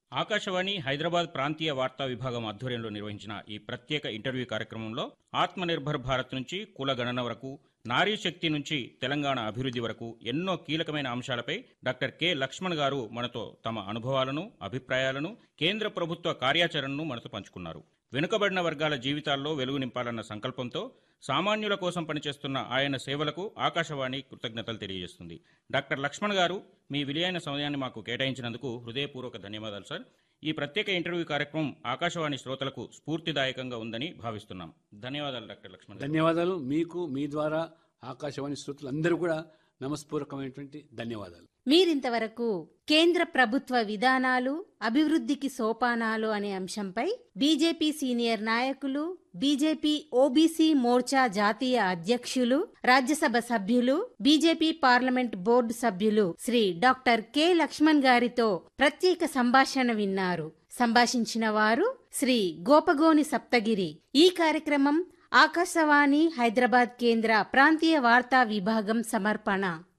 ఆకాశవాణి హైదరాబాద్ ప్రాంతీయ వార్తా విభాగం ఆధ్వర్యంలో నిర్వహించిన ఈ ప్రత్యేక ఇంటర్వ్యూ కార్యక్రమంలో ఆత్మనిర్భర్ భారత్ నుంచి కుల గణన వరకు నారీ శక్తి నుంచి తెలంగాణ అభివృద్ధి వరకు ఎన్నో కీలకమైన అంశాలపై డాక్టర్ కె లక్ష్మణ్ గారు మనతో తమ అనుభవాలను అభిప్రాయాలను కేంద్ర ప్రభుత్వ కార్యాచరణను మనతో పంచుకున్నారు వెనుకబడిన వర్గాల జీవితాల్లో వెలుగు నింపాలన్న సంకల్పంతో సామాన్యుల కోసం పనిచేస్తున్న ఆయన సేవలకు ఆకాశవాణి కృతజ్ఞతలు తెలియజేస్తుంది డాక్టర్ లక్ష్మణ్ గారు మీ విలువైన సమయాన్ని మాకు కేటాయించినందుకు హృదయపూర్వక ధన్యవాదాలు సార్ ఈ ప్రత్యేక ఇంటర్వ్యూ కార్యక్రమం ఆకాశవాణి శ్రోతలకు స్ఫూర్తిదాయకంగా ఉందని భావిస్తున్నాం ధన్యవాదాలు డాక్టర్ లక్ష్మణ్ గారు ధన్యవాదాలు మీకు మీ ద్వారా ఆకాశవాణి శ్రోతలందరూ కూడా నమస్పూర్వకమైనటువంటి ధన్యవాదాలు మీరింతవరకు కేంద్ర ప్రభుత్వ విధానాలు అభివృద్ధికి సోపానాలు అనే అంశంపై బీజేపీ సీనియర్ నాయకులు బీజేపీ ఓబీసీ మోర్చా జాతీయ అధ్యక్షులు రాజ్యసభ సభ్యులు బీజేపీ పార్లమెంట్ బోర్డు సభ్యులు శ్రీ డాక్టర్ కె లక్ష్మణ్ గారితో ప్రత్యేక సంభాషణ విన్నారు సంభాషించిన వారు శ్రీ గోపగోని సప్తగిరి ఈ కార్యక్రమం ఆకాశవాణి హైదరాబాద్ కేంద్ర ప్రాంతీయ వార్తా విభాగం సమర్పణ